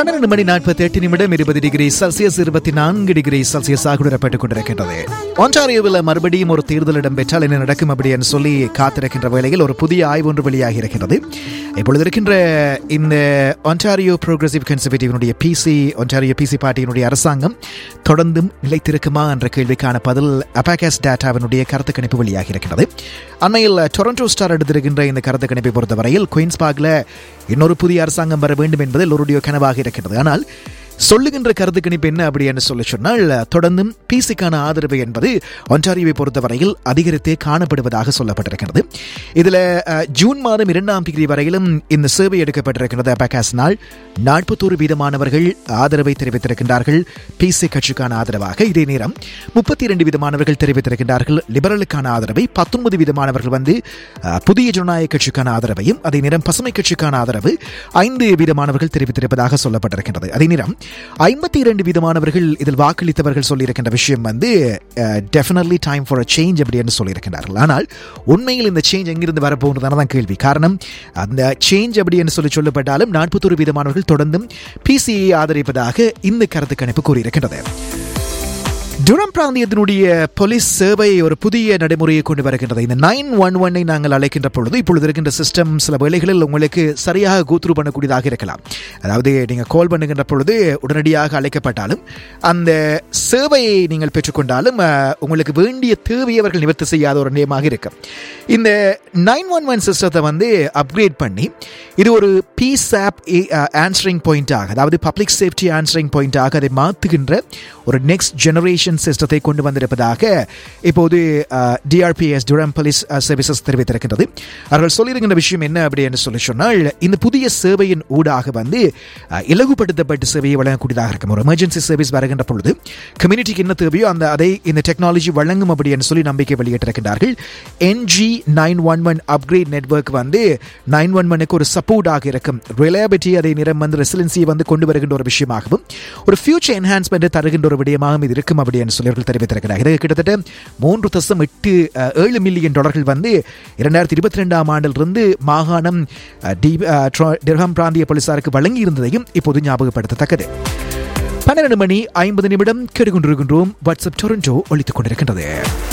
பன்னிரண்டு மணி நாற்பத்தி எட்டு நிமிடம் இருபது டிகிரி செல்சியஸ் இருபத்தி நான்கு டிகிரி செல்சியஸாக உணரப்பட்டுக் கொண்டிருக்கின்றது ஒன்டாரியோவில் மறுபடியும் ஒரு தேர்தல் இடம்பெற்றால் என்ன நடக்கும் அப்படின்னு சொல்லி காத்திருக்கின்ற வேளையில் ஒரு புதிய ஆய்வு ஒன்று வெளியாகி இருக்கிறது இப்பொழுது இருக்கின்ற இந்த ஒன்டாரியோ ப்ரோக்ரசிவ் கன்சர்வேட்டிவனுடைய பிசி ஒன்டாரியோ பிசி பார்ட்டியினுடைய அரசாங்கம் தொடர்ந்தும் நிலைத்திருக்குமா என்ற கேள்விக்கான பதில் அபாகஸ் டேட்டாவினுடைய கருத்து கணிப்பு வெளியாகி இருக்கிறது அண்மையில் டொரண்டோ ஸ்டார் எடுத்திருக்கின்ற இந்த கருத்து கணிப்பை பொறுத்தவரையில் குயின்ஸ் பார்க்ல இன்னொரு புதிய அரசாங்கம் வர வேண்டும் என்பது எல்லோருடைய கனவாக இருக்கிறது ஆனால் சொல்லுகின்ற கருத்து கணிப்பு என்ன அப்படி என்று சொல்லி சொன்னால் தொடர்ந்தும் பிசிக்கான ஆதரவு என்பது ஒன்டாரியோவை பொறுத்தவரையில் அதிகரித்தே காணப்படுவதாக சொல்லப்பட்டிருக்கிறது இதில் அஹ், ஜூன் மாதம் இரண்டாம் தேதி வரையிலும் இந்த சேவை எடுக்கப்பட்டிருக்கிறது அபகாசினால் நாற்பத்தோரு வீதமானவர்கள் ஆதரவை தெரிவித்திருக்கின்றார்கள் பிசி கட்சிக்கான ஆதரவாக இதே நேரம் முப்பத்தி இரண்டு விதமானவர்கள் தெரிவித்திருக்கின்றார்கள் லிபரலுக்கான ஆதரவை பத்தொன்பது விதமானவர்கள் வந்து அஹ், புதிய ஜனநாயக கட்சிக்கான ஆதரவையும் அதே நேரம் பசுமை கட்சிக்கான ஆதரவு ஐந்து வீதமானவர்கள் தெரிவித்திருப்பதாக சொல்லப்பட்டிருக்கின்றது அதே நேரம் ஐம்பத்தி இரண்டு வீதமானவர்கள் இதில் வாக்களித்தவர்கள் சொல்லியிருக்கின்ற விஷயம் வந்து definitely time for a change அப்படின்னு சொல்லியிருக்கிறார்கள் ஆனால் உண்மையில் இந்த சேஞ்ச் எங்கிருந்து வரப்போகிறதான தான் கேள்வி காரணம் அந்த சேஞ்ச் அப்படி என்று சொல்லி சொல்லப்பட்டாலும் நாற்பத்தொரு வீதமானவர்கள் தொடர்ந்தும் பிசிஐ ஆதரிப்பதாக இந்த கருத்து கணிப்பு கூறியிருக்கின்றது டுரம் பிராந்தியத்தினுடைய போலீஸ் சேவை ஒரு புதிய நடைமுறையை கொண்டு வருகின்றது இந்த நைன் ஒன் ஒன்னை நாங்கள் அழைக்கின்ற பொழுது இப்பொழுது இருக்கின்ற சிஸ்டம் சில வேளைகளில் உங்களுக்கு சரியாக கூத்துரு பண்ணக்கூடியதாக இருக்கலாம் அதாவது நீங்கள் கால் பண்ணுகின்ற பொழுது உடனடியாக அழைக்கப்பட்டாலும் அந்த சேவையை நீங்கள் பெற்றுக்கொண்டாலும் அஹ், உங்களுக்கு வேண்டிய தேவையை அவர்கள் நிவர்த்தி செய்யாத ஒரு நிலையமாக இருக்கும் இந்த நைன் ஒன் ஒன் சிஸ்டத்தை வந்து அப்கிரேட் பண்ணி இது ஒரு பீஸ் ஆப் ஆன்சரிங் பாயிண்டாக அதாவது பப்ளிக் சேஃப்டி ஆன்சரிங் பாயிண்டாக அதை மாற்றுகின்ற ஒரு நெக்ஸ்ட் ஜெனரேஷன் சிஸ்டத்தை கொண்டு வந்திருப்பதாக இப்போது டிஆர்பிஎஸ் டுரம் போலீஸ் சர்வீசஸ் தெரிவித்திருக்கின்றது அவர்கள் சொல்லியிருக்கின்ற விஷயம் என்ன அப்படி என்று சொல்லி சொன்னால் இந்த புதிய சேவையின் ஊடாக வந்து அஹ், இலகுபடுத்தப்பட்ட சேவையை வழங்கக்கூடியதாக இருக்கும் ஒரு எமர்ஜென்சி சர்வீஸ் வருகின்ற பொழுது கம்யூனிட்டிக்கு என்ன தேவையோ அந்த அதை இந்த டெக்னாலஜி வழங்கும் அப்படி என்று சொல்லி நம்பிக்கை வெளியிட்டிருக்கிறார்கள் NG nine one one upgrade network வந்து நைன் ஒன் ஒனுக்கு ஒரு சப்போர்ட்டாக இருக்கும் ரிலையபிலிட்டி அதை நிறம் வந்து ரெசிலன்சியை வந்து கொண்டு வருகின்ற ஒரு விஷயமாகவும் ஒரு ஃபியூச்சர் என்ஹான்ஸ்மெண்ட் தருகின்ற ஒரு விடயமாகவும் இது இருக்கும் அப்படி என்று சொல்லி அவர்கள் தெரிவித்திருக்கிறார் இது கிட்டத்தட்ட மூன்று தசம் எட்டு அஹ், ஏழு மில்லியன் டாலர்கள் வந்து இரண்டாயிரத்தி இருபத்தி ரெண்டாம் ஆண்டிலிருந்து மாகாணம் அஹ், டி அஹ், ட்ரா- டெர்ஹாம் பிராந்திய போலீசாருக்கு வழங்கி இருந்ததையும் இப்போது ஞாபகப்படுத்தத்தக்கது பன்னிரண்டு மணி ஐம்பது நிமிடம் கேட்டுக்கொண்டிருக்கின்றோம் வாட்ஸ்அப் டொரண்டோ ஒழித்துக் கொண்டிருக்கின்றது